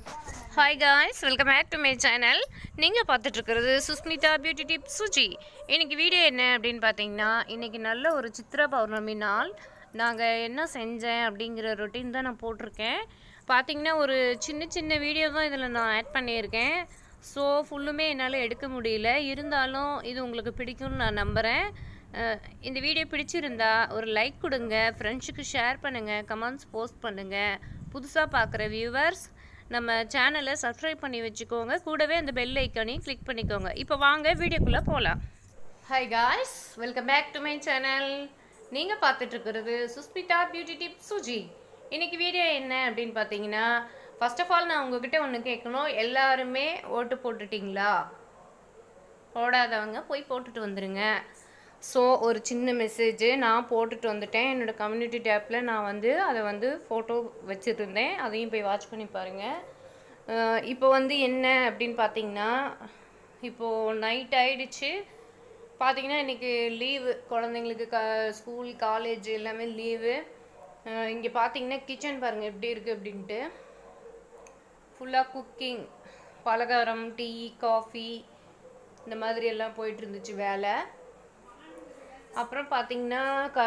hi guys welcome back to my channel நீங்கள் பார்த்துட்ருக்கிறது Sushmita beauty tip Suji இன்னைக்கு வீடியோ என்ன அப்படின்னு பார்த்தீங்கன்னா இன்றைக்கி நல்ல ஒரு சித்திர பௌர்ணமி நாள் நாங்கள் என்ன செஞ்சேன் அப்படிங்கிற ரொட்டீன் தான் நான் போட்டிருக்கேன் பார்த்தீங்கன்னா ஒரு சின்ன சின்ன வீடியோ தான் இதில் நான் ஆட் பண்ணியிருக்கேன் ஸோ ஃபுல்லுமே என்னால் எடுக்க முடியல இருந்தாலும் இது உங்களுக்கு பிடிக்கும்னு நான் நம்புகிறேன் அஹ் இந்த வீடியோ பிடிச்சிருந்தா ஒரு லைக் கொடுங்க ஃப்ரெண்ட்ஸுக்கு ஷேர் பண்ணுங்கள் கமெண்ட்ஸ் போஸ்ட் பண்ணுங்கள் புதுசாக பார்க்குற வியூவர்ஸ் நம்ம சேனலை சப்ஸ்கிரைப் பண்ணி வச்சுக்கோங்க கூடவே அந்த பெல் ஐக்கானையும் கிளிக் பண்ணிக்கோங்க இப்போ வாங்க வீடியோக்குள்ளே போகலாம் hi guys welcome back to my channel நீங்கள் பார்த்துட்ருக்கிறது சுஸ்மிதா பியூட்டி டிப் சுஜி இன்னைக்கு வீடியோ என்ன அப்படின்னு பார்த்தீங்கன்னா ஃபர்ஸ்ட் ஆஃப் ஆல் நான் உங்ககிட்ட ஒன்று கேட்கணும் எல்லாருமே ஓட்டு போட்டுட்டீங்களா போடாதவங்க போய் போட்டுட்டு வந்துடுங்க ஸோ ஒரு சின்ன மெசேஜ் நான் போட்டுட்டு வந்துட்டேன் என்னோடய கம்யூனிட்டி டேப்பில் நான் வந்து அதை வந்து ஃபோட்டோ வச்சுருந்தேன் அதையும் போய் வாட்ச் பண்ணி பாருங்கள் இப்போ வந்து என்ன அப்படின்னு பார்த்தீங்கன்னா இப்போது நைட் ஆயிடுச்சு பார்த்தீங்கன்னா இன்றைக்கி லீவு குழந்தைங்களுக்கு க ஸ்கூல் காலேஜ் எல்லாமே லீவு இங்கே பார்த்தீங்கன்னா கிச்சன் பாருங்கள் எப்படி இருக்குது அப்படின்ட்டு ஃபுல்லாக குக்கிங் பலகாரம் டீ காஃபி இந்த மாதிரி எல்லாம் போயிட்டு இருந்துச்சு வேலை அப்புறம் பார்த்தீங்கன்னா க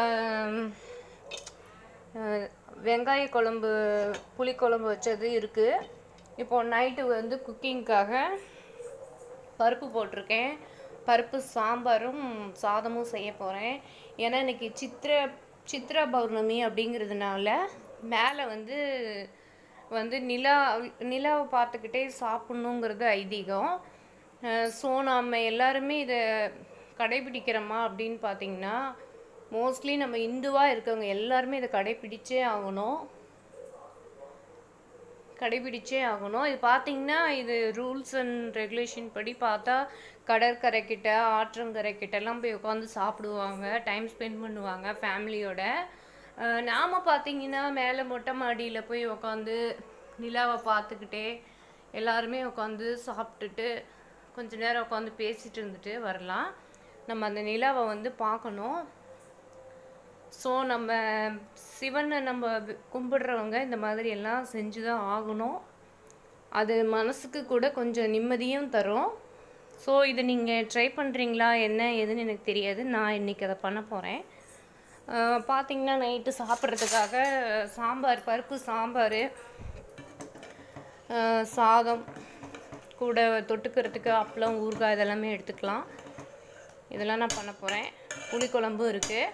அஹ் வெங்காய குழம்பு புளிக்குழம்பு வச்சது இருக்குது இப்போ நைட்டு வந்து குக்கிங்க்காக பருப்பு போட்டிருக்கேன் பருப்பு சாம்பாரும் சாதமும் செய்ய போகிறேன் ஏன்னா இன்னைக்கு சித்திர சித்ரா பௌர்ணமி அப்படிங்கிறதுனால மேலே வந்து வந்து நிலா நிலாவை பார்த்துக்கிட்டே சாப்பிட்ணுங்கிறது ஐதீகம் ஸோ நாம் எல்லாருமே இதை கடைபிடிக்கிறோமா அப்படின்னு பார்த்தீங்கன்னா மோஸ்ட்லி நம்ம இந்துவாக இருக்கவங்க எல்லாருமே இதை கடைபிடிச்சே ஆகணும் கடைபிடிச்சே ஆகணும் இது பார்த்தீங்கன்னா இது ரூல்ஸ் அண்ட் ரெகுலேஷன் படி பார்த்தா கடற்கரைக்கிட்ட ஆற்றங்கரைக்கிட்டலாம் போய் உட்காந்து சாப்பிடுவாங்க டைம் ஸ்பெண்ட் பண்ணுவாங்க ஃபேமிலியோட நாம் பார்த்தீங்கன்னா மேலே மொட்டை மாடியில் போய் உட்காந்து நிலாவை பார்த்துக்கிட்டே எல்லாருமே உட்காந்து சாப்பிட்டுட்டு கொஞ்ச நேரம் உட்காந்து பேசிட்டு இருந்துட்டு வரலாம் நம்ம அந்த நிலாவை வந்து பார்க்கணும் ஸோ நம்ம சிவனை நம்ம வி- கும்பிடுறவங்க இந்த மாதிரி எல்லாம் செஞ்சு தான் ஆகணும் அது மனசுக்கு கூட கொஞ்சம் நிம்மதியும் தரும் ஸோ இதை நீங்கள் ட்ரை பண்ணுறீங்களா என்ன ஏதுன்னு எனக்கு தெரியாது நான் இன்றைக்கி அதை பண்ண போகிறேன் பார்த்தீங்கன்னா நைட்டு சாப்பிட்றதுக்காக சாம்பார் பருப்பு சாம்பார் அஹ் சாதம் கூட தொட்டுக்கிறதுக்கு அப்பளம் ஊறுகாய் இதெல்லாமே எடுத்துக்கலாம் இதெல்லாம் நான் பண்ண போகிறேன் புளிக்குழம்பும் இருக்குது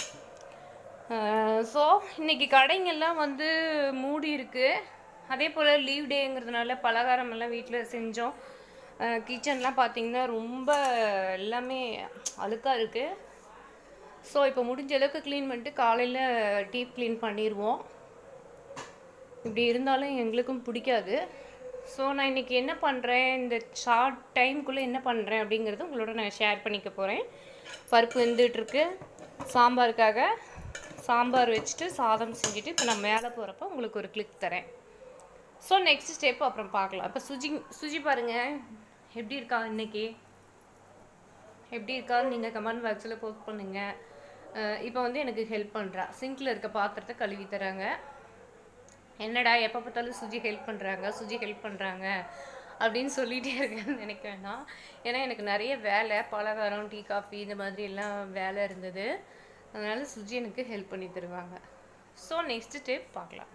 ஸோ இன்னைக்கு கடைங்கெல்லாம் வந்து மூடி இருக்கு அதே போல் லீவ் டேங்கிறதுனால பலகாரம் எல்லாம் வீட்டில் செஞ்சோம் கிச்சன்லாம் பார்த்தீங்கன்னா ரொம்ப எல்லாமே அழுக்காக இருக்குது ஸோ இப்போ முடிஞ்ச அளவுக்கு க்ளீன் பண்ணிட்டு காலையில் டீப் க்ளீன் பண்ணிடுவோம் இப்படி இருந்தாலும் எங்களுக்கும் பிடிக்காது ஸோ நான் இன்றைக்கி என்ன பண்ணுறேன் இந்த ஷார்ட் டைம்குள்ளே என்ன பண்ணுறேன் அப்படிங்கிறது உங்களோட நான் ஷேர் பண்ணிக்க போகிறேன் பருப்பு வெந்துட்டுருக்கு சாம்பாருக்காக சாம்பார் வச்சுட்டு சாதம் செஞ்சுட்டு இப்போ நான் மேலே போகிறப்ப உங்களுக்கு ஒரு கிளிக் தரேன் ஸோ நெக்ஸ்ட் ஸ்டெப் அப்புறம் பார்க்கலாம் இப்போ சுஜி சுஜி பாருங்கள் எப்படி இருக்கா இன்னைக்கு எப்படி இருக்கான்னு நீங்கள் கமெண்ட் பாக்ஸில் போஸ்ட் பண்ணுங்கள் இப்போ வந்து எனக்கு ஹெல்ப் பண்ணுறா சிங்கில் இருக்க பாத்திரத்தை கழுவி தராங்க என்னடா எப்போ பார்த்தாலும் சுஜி ஹெல்ப் பண்ணுறாங்க சுஜி ஹெல்ப் பண்ணுறாங்க அப்படின்னு சொல்லிகிட்டே இருக்கேன்னு நினைக்க வேண்டாம் ஏன்னா எனக்கு நிறைய வேலை பலகாரம் டீ காஃபி இந்த மாதிரி எல்லாம் வேலை இருந்தது அதனால சுஜி எனக்கு ஹெல்ப் பண்ணி தருவாங்க ஸோ நெக்ஸ்ட் ஸ்டெப் பார்க்கலாம்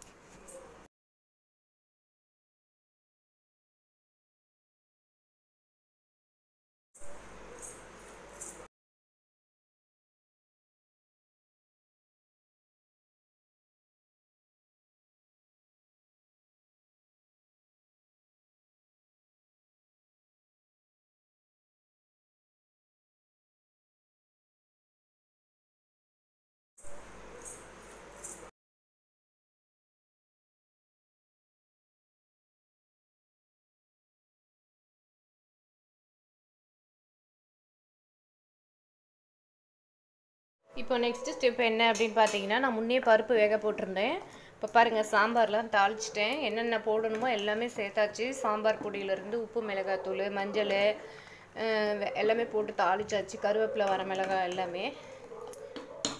இப்போ நெக்ஸ்ட் ஸ்டெப் என்ன அப்படின்னு பார்த்தீங்கன்னா நான் முன்னே பருப்பு வேக போட்டிருந்தேன் இப்போ பாருங்கள் சாம்பார்லாம் தாளிச்சிட்டேன் என்னென்ன போடணுமோ எல்லாமே சேர்த்தாச்சு சாம்பார் பொடியிலேருந்து உப்பு மிளகாத்தூள் மஞ்சள் அஹ் வெ- எல்லாமே போட்டு தாளிச்சாச்சு கருவேப்பிலை வர மிளகாய் எல்லாமே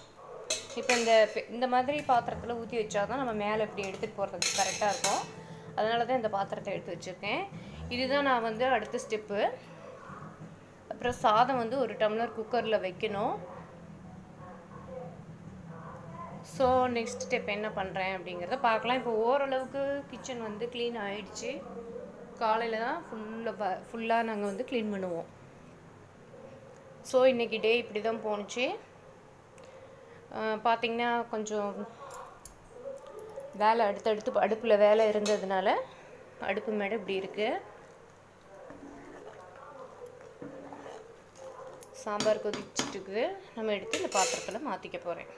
இப்போ இந்த பெ- இந்த மாதிரி பாத்திரத்தில் ஊற்றி வச்சா தான் நம்ம மேலே இப்படி எடுத்துகிட்டு போகிறதுக்கு கரெக்டாக இருக்கும் அதனால தான் இந்த பாத்திரத்தை எடுத்து வச்சுருக்கேன் இதுதான் நான் வந்து அடுத்த ஸ்டெப்பு அப்புறம் சாதம் வந்து ஒரு டம்ளர் குக்கரில் வைக்கணும் ஸோ நெக்ஸ்ட் ஸ்டெப் என்ன பண்ணுறேன் அப்படிங்கிறத பார்க்கலாம் இப்போ ஓரளவுக்கு கிச்சன் வந்து க்ளீன் ஆயிடுச்சு காலையில் தான் ஃபுல்லாக ஃபுல்லாக நாங்கள் வந்து க்ளீன் பண்ணுவோம் ஸோ இன்றைக்கி டே இப்படி தான் போணுச்சு பார்த்திங்கன்னா கொஞ்சம் வேலை அடுத்தடுத்து அடுப்பில் வேலை இருந்ததுனால அடுப்பு மேடை இப்படி இருக்குது சாம்பார் கொதிச்சுட்டுக்கு நம்ம எடுத்து இந்த பாத்திரத்தில் மாற்றிக்க போகிறேன்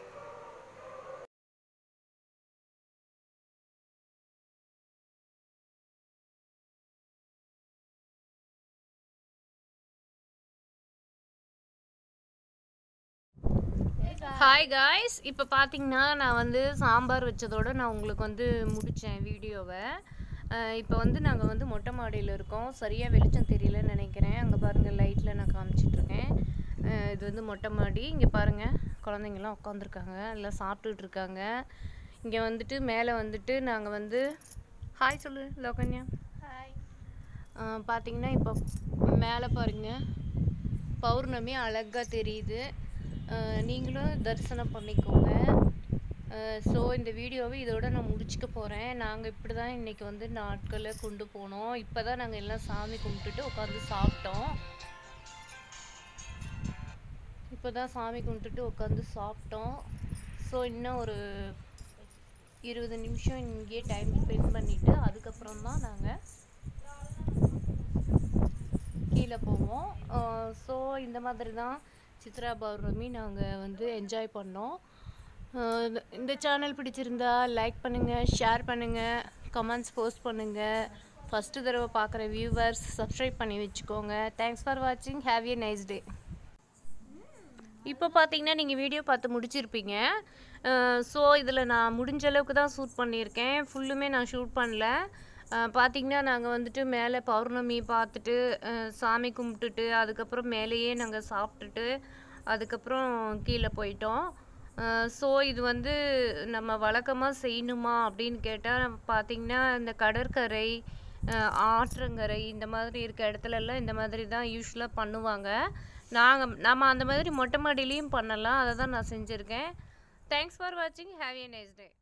ஹாய் காய்ஸ் இப்போ பார்த்தீங்கன்னா நான் வந்து சாம்பார் வச்சதோட நான் உங்களுக்கு வந்து முடித்தேன் வீடியோவை இப்போ வந்து நாங்கள் வந்து மொட்டை மாடியில் இருக்கோம் சரியாக வெளிச்சம் தெரியலன்னு நினைக்கிறேன் அங்கே பாருங்கள் லைட்டில் நான் காமிச்சிட்ருக்கேன் இது வந்து மொட்டை மாடி இங்கே பாருங்கள் குழந்தைங்கலாம் உட்காந்துருக்காங்க எல்லாம் சாப்பிட்டுட்டு இருக்காங்க இங்கே வந்துட்டு மேலே வந்துட்டு நாங்கள் வந்து ஹாய் சொல்லு லோகன்யா ஹாய் பார்த்தீங்கன்னா இப்போ மேலே பாருங்கள் பௌர்ணமி அழகாக தெரியுது நீங்களும் தரிசனம் பண்ணிக்கோங்க ஸோ இந்த வீடியோவை இதோட நான் முடிச்சுக்க போகிறேன் நாங்கள் இப்படி தான் இன்றைக்கி வந்து நாட்களை கொண்டு போனோம் இப்போ தான் நாங்கள் எல்லாம் சாமி கும்பிட்டுட்டு உட்காந்து சாப்பிட்டோம் இப்போ தான் சாமி கும்பிட்டுட்டு உட்காந்து சாப்பிட்டோம் ஸோ இன்னும் ஒரு இருபது நிமிஷம் இங்கேயே டைம் ஸ்பெண்ட் பண்ணிவிட்டு அதுக்கப்புறம் தான் நாங்கள் கீழே போவோம் ஸோ இந்த மாதிரி தான் சித்ரா பௌர்ணமி நாங்கள் வந்து என்ஜாய் பண்ணோம் இந்த சேனல் பிடிச்சிருந்தா லைக் பண்ணுங்கள் ஷேர் பண்ணுங்கள் கமெண்ட்ஸ் போஸ்ட் பண்ணுங்கள் ஃபஸ்ட்டு தடவை பார்க்குற வியூவர்ஸ் சப்ஸ்கிரைப் பண்ணி வச்சுக்கோங்க தேங்க்ஸ் ஃபார் வாட்சிங் ஹாவ் ஏ நைஸ் டே இப்போ பார்த்தீங்கன்னா நீங்கள் வீடியோ பார்த்து முடிச்சிருப்பீங்க ஸோ இதில் நான் முடிஞ்ச அளவுக்கு தான் ஷூட் பண்ணியிருக்கேன் ஃபுல்லுமே நான் ஷூட் பண்ணல பார்த்திங்கன்னா நாங்கள் வந்துட்டு மேலே பௌர்ணமி பார்த்துட்டு சாமி கும்பிட்டுட்டு அதுக்கப்புறம் மேலேயே நாங்கள் சாப்பிட்டுட்டு அதுக்கப்புறம் கீழே போயிட்டோம் ஸோ இது வந்து நம்ம வழக்கமாக செய்யணுமா அப்படின்னு கேட்டால் பார்த்திங்கன்னா இந்த கடற்கரை ஆற்றங்கரை இந்த மாதிரி இருக்க இடத்துலலாம் இந்த மாதிரி தான் யூஸ்வலாக பண்ணுவாங்க நாங்கள் நம்ம அந்த மாதிரி மொட்டை மாடியிலையும் பண்ணலாம் அதை தான் நான் செஞ்சுருக்கேன் தேங்க்ஸ் ஃபார் வாட்சிங் ஹாவ் ஏ நைஸ் டே